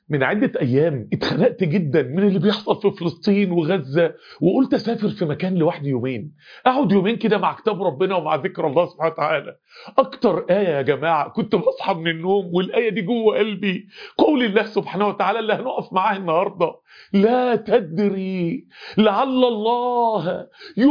من عدة أيام اتخنقت جدا من اللي بيحصل في فلسطين وغزة وقلت أسافر في مكان لوحدي يومين أقعد يومين كده مع كتاب ربنا ومع ذكر الله سبحانه وتعالى أكتر آية يا جماعة كنت بصحى من النوم والآية دي جوه قلبي قول الله سبحانه وتعالى اللي هنقف معاه النهاردة لا تدري لعل الله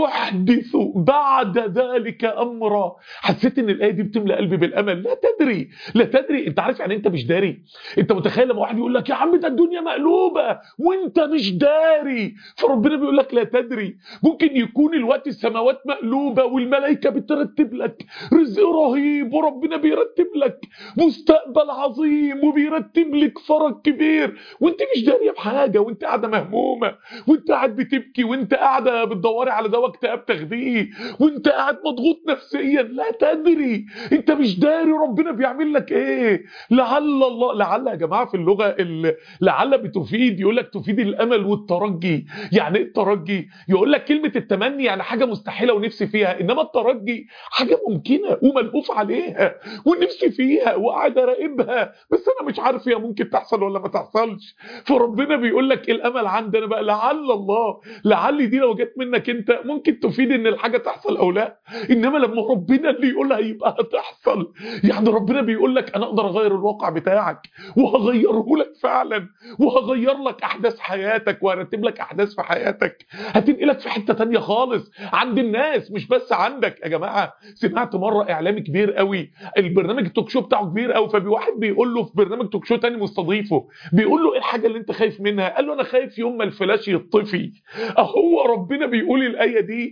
يحدث بعد ذلك أمرا حسيت إن الآية دي بتملى قلبي بالأمل لا تدري لا تدري أنت عارف يعني أنت مش داري أنت متخيل لما واحد يقول لك يا عم ده الدنيا مقلوبة وأنت مش داري فربنا بيقول لك لا تدري ممكن يكون الوقت السماوات مقلوبة والملائكة بترتب لك رزق رهيب وربنا بيرتب لك مستقبل عظيم وبيرتب لك فرج كبير وانت مش داريه بحاجه وانت قاعده مهمومه وانت قاعد بتبكي وانت قاعده بتدوري على دواء اكتئاب تاخديه وانت قاعد مضغوط نفسيا لا تدري انت مش داري ربنا بيعمل لك ايه لعل الله لعل يا جماعه في اللغه ال- لعل بتفيد يقول لك تفيد الامل والترجي يعني ايه الترجي يقول لك كلمه التمني يعني حاجه مستحيله ونفسي فيها انما الترجي حاجه ممكنه وملهوف عليها ونفسي فيها وقاعد اراقبها بس انا مش عارف هي ممكن تحصل ولا ما تحصلش فربنا بيقول لك الامل عندنا بقى لعل الله لعل دي لو جت منك انت ممكن تفيد ان الحاجه تحصل او لا انما لما ربنا اللي يقولها يبقى هتحصل يعني ربنا بيقول لك انا اقدر اغير الواقع بتاعك وهغيره لك فعلا وهغير لك احداث حياتك وهرتب لك احداث في حياتك هتنقلك في حته تانية خالص عند الناس مش بس عندك يا جماعه سمعت مره اعلامي كبير قوي البرنامج التوك شو بتاعه كبير قوي فبي واحد بيقول له في برنامج توك شو تاني مستضيفه بيقول له ايه الحاجه اللي انت خايف منها قال له انا خايف يوم ما الفلاش يطفي هو ربنا بيقول الايه دي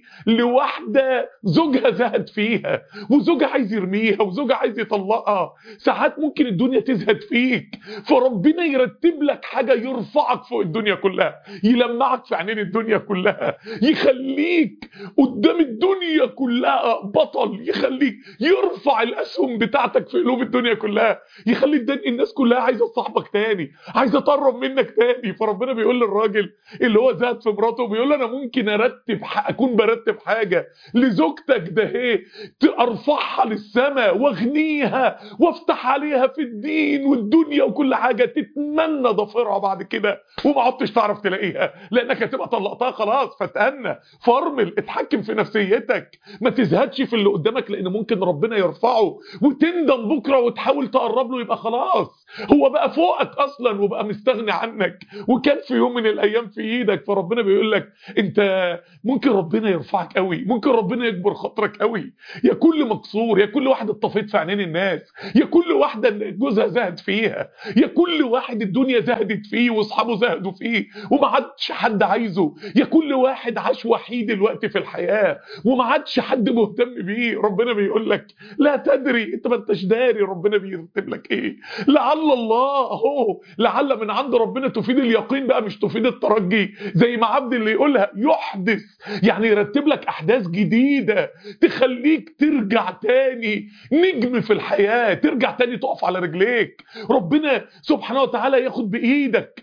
لواحده زوجها زهد فيها وزوجها عايز يرميها وزوجها عايز يطلقها ساعات ممكن الدنيا تزهد فيك فربنا يرتب لك حاجه يرفعك فوق الدنيا كلها يلمعك في عينين الدنيا كلها يخليك قدام الدنيا كلها بطل يخليك يرفع الاسهم بتاعتك في قلوب الدنيا كلها يخلي الدن- الناس كلها عايزه تصاحبك تاني عايزه تقرب منك تاني فربنا بيقول للراجل اللي هو زهد في مراته بيقول له انا ممكن ارتب ح- اكون برتب حاجه لزوجتك ده ايه ارفعها للسماء واغنيها وافتح عليها في الدين والدنيا وكل حاجه تتمنى ضفيرها بعد كده وما عدتش تعرف تلاقيها لانك هتبقى طلقتها خلاص فتأنى فرمل اتحكم في نفسيتك ما تزهدش في اللي قدامك لان ممكن ربنا يرفعه وتندم بكره وتحاول تقرب له يبقى خلاص هو بقى فوقك اصلا وبقى مستغني عنك وكان في يوم من الايام في ايدك فربنا بيقول لك انت ممكن ربنا يرفعك قوي ممكن ربنا يكبر خاطرك قوي يا كل مكسور يا كل واحد اتطفيت في عينين الناس يا كل واحده جوزها زهد فيها يا كل واحد الدنيا زهدت فيه واصحابه زهدوا فيه وما عادش حد عايزه يا كل واحد عاش وحيد الوقت في الحياه وما عادش حد مهتم بيه ربنا بيقول لك لا تدري انت ما انتش داري ربنا بيرتب لك ايه لعل الله اهو لعل من عند ربنا تفيد اليقين بقى مش تفيد الترجي زي ما عبد اللي يقولها يحدث يعني يرتب لك احداث جديده تخليك ترجع تاني نجم في الحياه ترجع تاني تقف على رجليك ربنا سبحانه وتعالى ياخد بايدك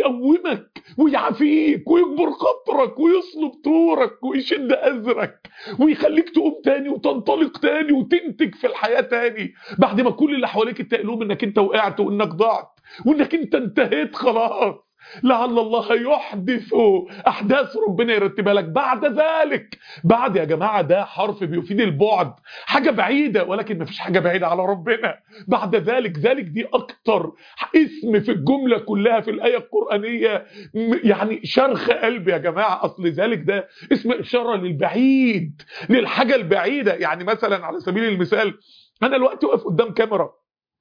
ويقومك ويعافيك ويكبر خاطرك ويصلب طورك ويشد ازرك ويخليك تقوم تاني وتنطلق تاني وتنتج في الحياه تاني بعد ما كل اللي حواليك اتقلوب انك انت وقعت وانك ضعت وانك انت انتهيت خلاص لعل الله يحدث احداث ربنا يرتبها لك بعد ذلك بعد يا جماعه ده حرف بيفيد البعد حاجه بعيده ولكن مفيش حاجه بعيده على ربنا بعد ذلك ذلك دي اكتر اسم في الجمله كلها في الايه القرانيه م- يعني شرخ قلب يا جماعه اصل ذلك ده اسم اشاره للبعيد للحاجه البعيده يعني مثلا على سبيل المثال انا دلوقتي واقف قدام كاميرا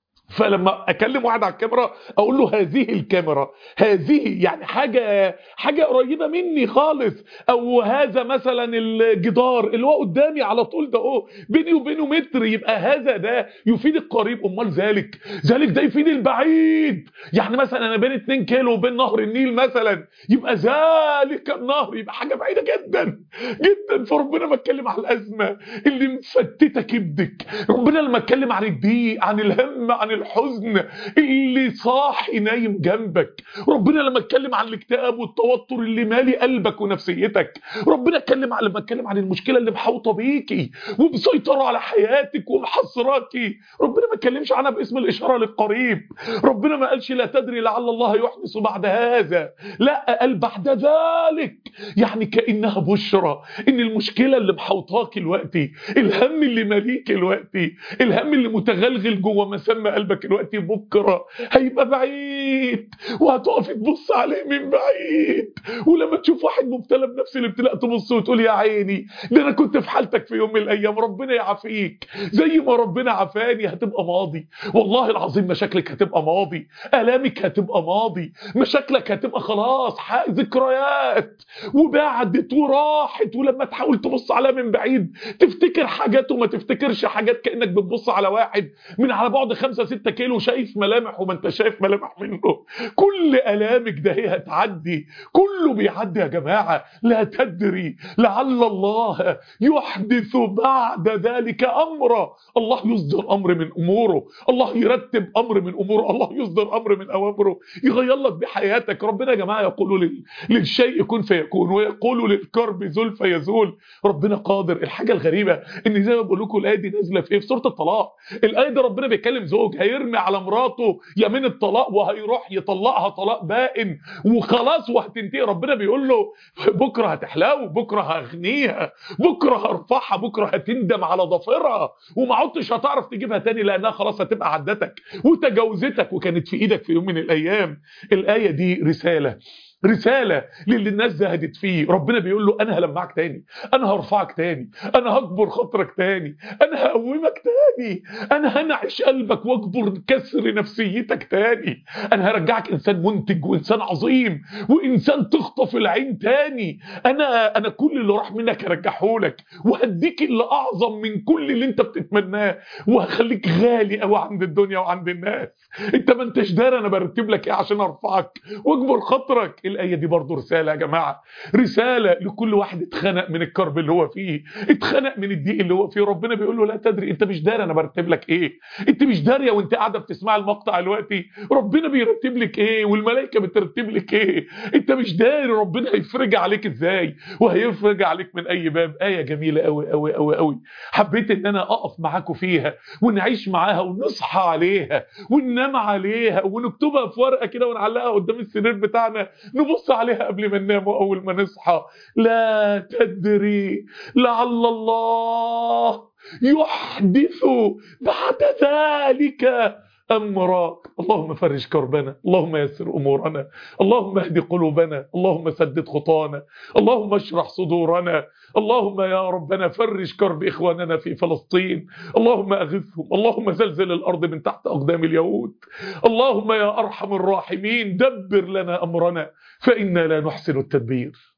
فلما اكلم واحد على الكاميرا اقول له هذه الكاميرا هذه يعني حاجه حاجه قريبه مني خالص او هذا مثلا الجدار اللي هو قدامي على طول ده اهو بيني وبينه متر يبقى هذا ده يفيد القريب امال ذلك ذلك ده يفيد البعيد يعني مثلا انا بين 2 كيلو وبين نهر النيل مثلا يبقى ذلك النهر يبقى حاجه بعيده جدا جدا فربنا ما اتكلم على الازمه اللي مفتته كبدك ربنا لما اتكلم عن الضيق عن الهم عن الحزن اللي صاحي نايم جنبك ربنا لما اتكلم عن الاكتئاب والتوتر اللي مالي قلبك ونفسيتك ربنا اتكلم عن لما اتكلم عن المشكله اللي محاوطه بيكي ومسيطره على حياتك ومحصراكي ربنا ما اتكلمش عنها باسم الاشاره للقريب ربنا ما قالش لا تدري لعل الله يحدث بعد هذا لا قال بعد ذلك يعني كانها بشرى ان المشكله اللي محوطاك دلوقتي الهم اللي ماليك دلوقتي الهم اللي متغلغل جوه مسمى قلبك دلوقتي بكره هيبقى بعيد وهتقف تبص عليه من بعيد ولما تشوف واحد مبتلى بنفس الابتلاء تبص وتقول يا عيني ده انا كنت في حالتك في يوم من الايام ربنا يعافيك زي ما ربنا عافاني هتبقى ماضي والله العظيم مشاكلك هتبقى ماضي الامك هتبقى ماضي مشاكلك هتبقى خلاص ذكريات وبعدت وراحت ولما تحاول تبص عليها من بعيد تفتكر حاجات وما تفتكرش حاجات كانك بتبص على واحد من على بعد 5 6 كيلو شايف ملامح وما انت شايف ملامح منه كل الامك ده هي هتعدي كله بيعدي يا جماعه لا تدري لعل الله يحدث بعد ذلك امرا الله يصدر امر من اموره الله يرتب امر من اموره الله يصدر امر من اوامره يغير لك بحياتك ربنا يا جماعه يقول لل... للشيء كن فيكون ويقول للكرب زل فيزول ربنا قادر الحاجه الغريبه ان زي ما بقول لكم الايه دي نازله في ايه في سوره الطلاق الايه دي ربنا بيتكلم زوج هيرمي على مراته يمين الطلاق وهيروح يطلقها طلاق بائن وخلاص وهتنتهي ربنا بيقول له بكره هتحلو بكره هغنيها بكره هرفعها بكره هتندم على ضفيرها وما عدتش هتعرف تجيبها تاني لانها خلاص هتبقى عدتك وتجاوزتك وكانت في ايدك في يوم من الايام الايه دي رساله رسالة للي الناس زهدت فيه ربنا بيقول له أنا هلمعك تاني أنا هرفعك تاني أنا هكبر خاطرك تاني أنا هقومك تاني أنا هنعش قلبك واكبر كسر نفسيتك تاني أنا هرجعك إنسان منتج وإنسان عظيم وإنسان تخطف العين تاني أنا أنا كل اللي راح منك هرجعهولك وهديك اللي أعظم من كل اللي أنت بتتمناه وهخليك غالي قوي عند الدنيا وعند الناس أنت ما أنتش دار أنا برتب لك إيه عشان أرفعك واكبر خاطرك الآية دي برضو رسالة يا جماعة رسالة لكل واحد اتخنق من الكرب اللي هو فيه اتخنق من الضيق اللي هو فيه ربنا بيقول له لا تدري انت مش داري انا برتب لك ايه انت مش داريه وانت قاعده بتسمع المقطع دلوقتي ربنا بيرتب لك ايه والملائكه بترتب لك ايه انت مش داري ربنا هيفرج عليك ازاي وهيفرج عليك من اي باب ايه جميله قوي قوي قوي قوي حبيت ان انا اقف معاكم فيها ونعيش معاها ونصحى عليها وننام عليها ونكتبها في ورقه كده ونعلقها قدام السرير بتاعنا نبص عليها قبل ما ننام واول ما نصحى لا تدري لعل الله يحدث بعد ذلك أمرا اللهم فرج كربنا اللهم يسر أمورنا اللهم اهد قلوبنا اللهم سدد خطانا اللهم اشرح صدورنا اللهم يا ربنا فرج كرب إخواننا في فلسطين اللهم أغثهم اللهم زلزل الأرض من تحت أقدام اليهود اللهم يا أرحم الراحمين دبر لنا أمرنا فإنا لا نحسن التدبير